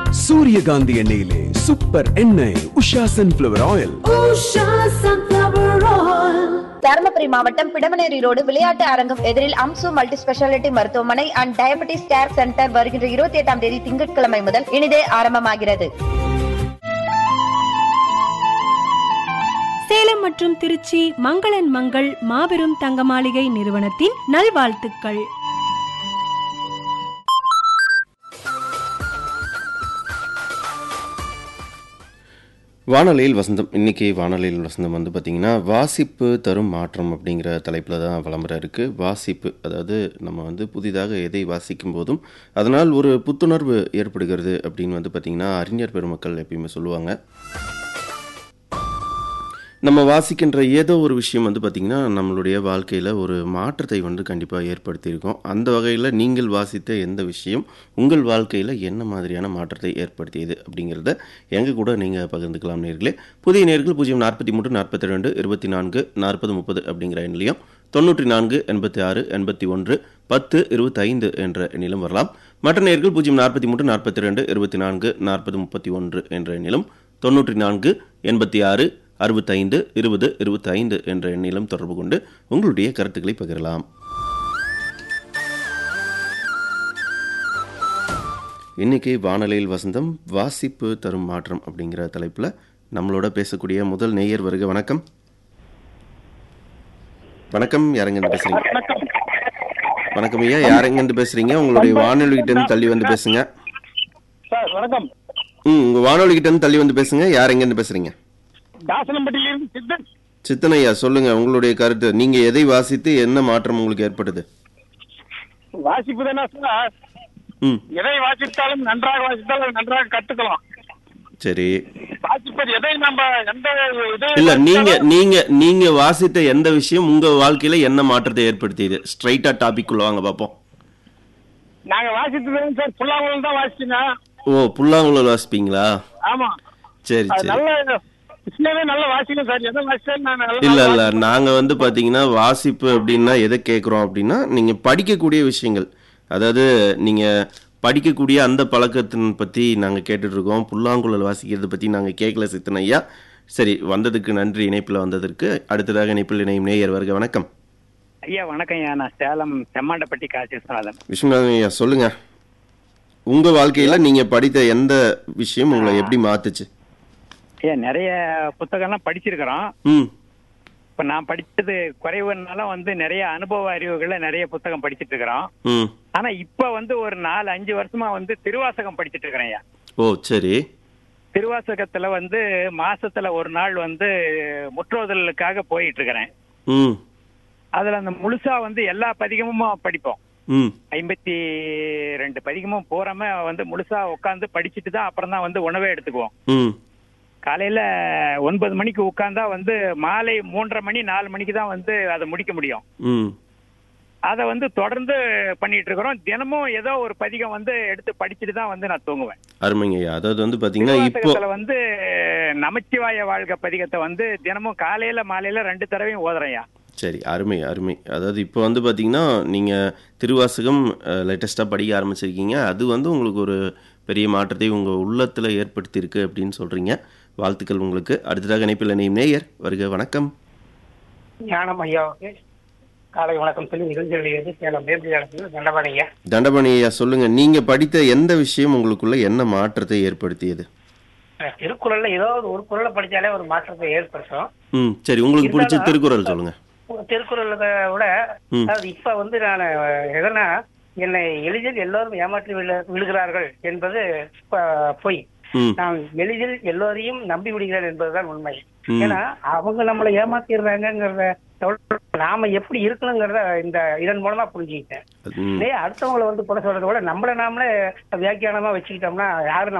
சூரியகாந்தி எண்ணெயிலே சூப்பர் எண்ணெய் Usha sunflower oil Usha Sunflower Oil. Dharmapuri மாவட்டம் பிடமனேரி ரோடு விளையாட்டு அரங்கம் எதிரில் அம்சு மல்டி ஸ்பெஷாலிட்டி மருத்துவமனை அண்ட் டயபெட்டிஸ் கேர் சென்டர் வருகின்ற இருபத்தி எட்டாம் தேதி திங்கட்கிழமை முதல் இனிதே ஆரம்பமாகிறது சேலம் மற்றும் திருச்சி மங்களன் மங்கள் மாபெரும் தங்க மாளிகை நிறுவனத்தின் நல்வாழ்த்துக்கள் வானொலியில் வசந்தம் இன்னைக்கு வானொலியில் வசந்தம் வந்து பார்த்திங்கன்னா வாசிப்பு தரும் மாற்றம் அப்படிங்கிற தலைப்பில் தான் விளம்பரம் இருக்குது வாசிப்பு அதாவது நம்ம வந்து புதிதாக எதை வாசிக்கும் போதும் அதனால் ஒரு புத்துணர்வு ஏற்படுகிறது அப்படின்னு வந்து பார்த்திங்கன்னா அறிஞர் பெருமக்கள் எப்பயுமே சொல்லுவாங்க நம்ம வாசிக்கின்ற ஏதோ ஒரு விஷயம் வந்து பார்த்திங்கன்னா நம்மளுடைய வாழ்க்கையில் ஒரு மாற்றத்தை வந்து கண்டிப்பாக ஏற்படுத்தியிருக்கோம் அந்த வகையில் நீங்கள் வாசித்த எந்த விஷயம் உங்கள் வாழ்க்கையில் என்ன மாதிரியான மாற்றத்தை ஏற்படுத்தியது அப்படிங்கிறத எங்கள் கூட நீங்கள் பகிர்ந்துக்கலாம் நேர்களே புதிய நேர்கள் பூஜ்ஜியம் நாற்பத்தி மூன்று நாற்பத்தி ரெண்டு இருபத்தி நான்கு நாற்பது முப்பது அப்படிங்கிற எண்ணிலையும் தொண்ணூற்றி நான்கு எண்பத்தி ஆறு எண்பத்தி ஒன்று பத்து இருபத்தைந்து என்ற எண்ணிலும் வரலாம் மற்ற நேர்கள் பூஜ்ஜியம் நாற்பத்தி மூன்று நாற்பத்தி ரெண்டு இருபத்தி நான்கு நாற்பது முப்பத்தி ஒன்று என்ற எண்ணிலும் தொண்ணூற்றி நான்கு எண்பத்தி ஆறு அறுபத்தைந்து இருபது இருபத்தைந்து என்ற எண்ணிலும் தொடர்பு கொண்டு உங்களுடைய கருத்துக்களை பகிரலாம் இன்னைக்கு வானொலியில் வசந்தம் வாசிப்பு தரும் மாற்றம் அப்படிங்கிற தலைப்பில் நம்மளோட பேசக்கூடிய முதல் நேயர் வருக வணக்கம் வணக்கம் யாரெங்க பேசுறீங்க வணக்கம் ஐயா யாரெங்க பேசுறீங்க உங்களுடைய வானொலி கிட்ட இருந்து தள்ளி வந்து பேசுங்க சார் வணக்கம் ம் உங்க வானொலி கிட்ட இருந்து தள்ளி வந்து பேசுங்க யாரெங்க இருந்து பேசுறீங்க தாசனம்பட்டியிலிருந்து சித்தன் சித்தனையா சொல்லுங்க உங்களுடைய கருத்து நீங்க எதை வாசித்து என்ன மாற்றம் உங்களுக்கு ஏற்பட்டது வாசிப்பு தானே சார் ம் எதை வாசித்தாலும் நன்றாக வாசித்தாலும் நன்றாக கத்துக்கலாம் சரி வாசிப்பது எதை நம்ம எந்த இதை இல்ல நீங்க வாசித்தாலும் நீங்க நீங்க வாசித்த எந்த விஷயம் உங்க வாழ்க்கையில என்ன மாற்றத்தை ஏற்படுத்தியது ஸ்ட்ரைட்டா டாபிக் உள்ள வாங்க பாப்போம் நாங்க வாசித்தது சார் புல்லாங்குழல் தான் வாசிச்சுங்க ஓ புல்லாங்குழல் வாசிப்பீங்களா ஆமா சரி அது சரி நல்ல விஷயமே நல்ல வாசிக்கும் சார் எதை வாசித்தாலும் நான் நல்ல இல்ல இல்ல வாசிப்பேன். நாங்க வந்து பாத்தீங்கன்னா வாசிப்பு அப்படின்னா எதை கேக்குறோம் அப்படின்னா நீங்க படிக்கக்கூடிய விஷயங்கள் அதாவது நீங்க படிக்கக்கூடிய அந்த பழக்கத்தின் பத்தி நாங்க கேட்டுட்டு இருக்கோம் புல்லாங்குழல் வாசிக்கிறது பத்தி நாங்க கேட்கல சித்தன் ஐயா சரி வந்ததுக்கு நன்றி இணைப்புல வந்ததற்கு அடுத்ததாக இணைப்பில் இணையும் நேயர் வருக வணக்கம் ஐயா வணக்கம் ஐயா நான் சேலம் செம்மாண்டப்பட்டி காசி விஸ்வநாதன் விஸ்வநாதன் ஐயா சொல்லுங்க உங்க வாழ்க்கையில நீங்க படித்த எந்த விஷயம் உங்களை எப்படி மாத்துச்சு ஐயா நிறைய புத்தகம்லாம் படிச்சிருக்கிறோம் ம் இப்ப நான் படிச்சது குறைவுனால வந்து நிறைய அனுபவ அறிவுகளை நிறைய புத்தகம் படிச்சிட்டு இருக்கிறோம் ம் ஆனா இப்ப வந்து ஒரு நாலு அஞ்சு வருஷமா வந்து திருவாசகம் படிச்சிட்டு இருக்கிறேன் ஐயா ஓ சரி திருவாசகத்துல வந்து மாசத்துல ஒரு நாள் வந்து முற்றோதலுக்காக போயிட்டு இருக்கிறேன் ம் அதுல அந்த முழுசா வந்து எல்லா பதிகமும் படிப்போம் ம் ஐம்பத்தி ரெண்டு பதிகமும் போறாம வந்து முழுசா உட்காந்து படிச்சுட்டு தான் அப்புறம் தான் வந்து உணவே எடுத்துக்குவோம் ம் காலையில ஒன்பது மணிக்கு உட்கார்ந்தா வந்து மாலை மூன்றரை மணி நாலு மணிக்கு தான் வந்து அதை முடிக்க முடியும் ம் அதை வந்து தொடர்ந்து பண்ணிட்டு இருக்கிறோம் தினமும் ஏதோ ஒரு பதிகம் வந்து எடுத்து படிச்சுட்டு தான் வந்து நான் தூங்குவேன் அருமைங்க ஐயா அதாவது வந்து பாத்தீங்கன்னா இப்போ திருவாசகத்துல வந்து நமச்சிவாய வாழ்க பதிகத்தை வந்து தினமும் காலையில மாலையில ரெண்டு தடவையும் ஓதுறேன்யா சரி அருமை அருமை அதாவது இப்போ வந்து பார்த்தீங்கன்னா நீங்கள் திருவாசகம் லேட்டஸ்ட்டாக படிக்க ஆரம்பிச்சிருக்கீங்க அது வந்து உங்களுக்கு ஒரு பெரிய மாற்றத்தை உங்கள் உள்ளத்தில் ஏற்படுத்தியிருக்கு அப்படின்னு சொல்கிறீங்க வாழ்த்துக்கள் உங்களுக்கு அடுத்ததாக இணைப்பில் இணையும் நேயர் வருக வணக்கம் ஞானம் ஐயாவுக்கு காலை வணக்கம் சொல்லி நிகழ்ச்சிகளிலிருந்து சேலம் வேம்பியாளத்தில் தண்டபாணி ஐயா தண்டபாணி ஐயா சொல்லுங்கள் நீங்கள் படித்த எந்த விஷயம் உங்களுக்குள்ள என்ன மாற்றத்தை ஏற்படுத்தியது அஹ் திருக்குறள்ல ஏதாவது ஒரு குறளை படிச்சாலே ஒரு மாற்றத்தை ஏற்படுத்தும் ம் சரி உங்களுக்கு பிடிச்ச இருந்தாலும் திருக்குறள் சொல்லுங்கள் உங்க திருக்குறளை விட ம். அதாவது இப்ப வந்து நான் எதனா என்னை எளிதில் எல்லோரும் ஏமாற்றி விழு- விழுகிறார்கள் என்பது ப- பொய் ம் நான் எளிதில் எல்லோரையும் நம்பி விடுகிறேன் என்பதுதான் உண்மை ம். ஏன்னா அவங்க நம்மளை ஏமாத்திடுறாங்கிறத தவிர நாம எப்படி இருக்கணுங்கிறத இந்த இதன் மூலமா புரிஞ்சுக்கிட்டேன் ம் இதே அடுத்தவங்களை வந்து குறை சொல்றதை விட நம்மள நாமளே வியாக்கியானமா வச்சுக்கிட்டோம்னா யாரும்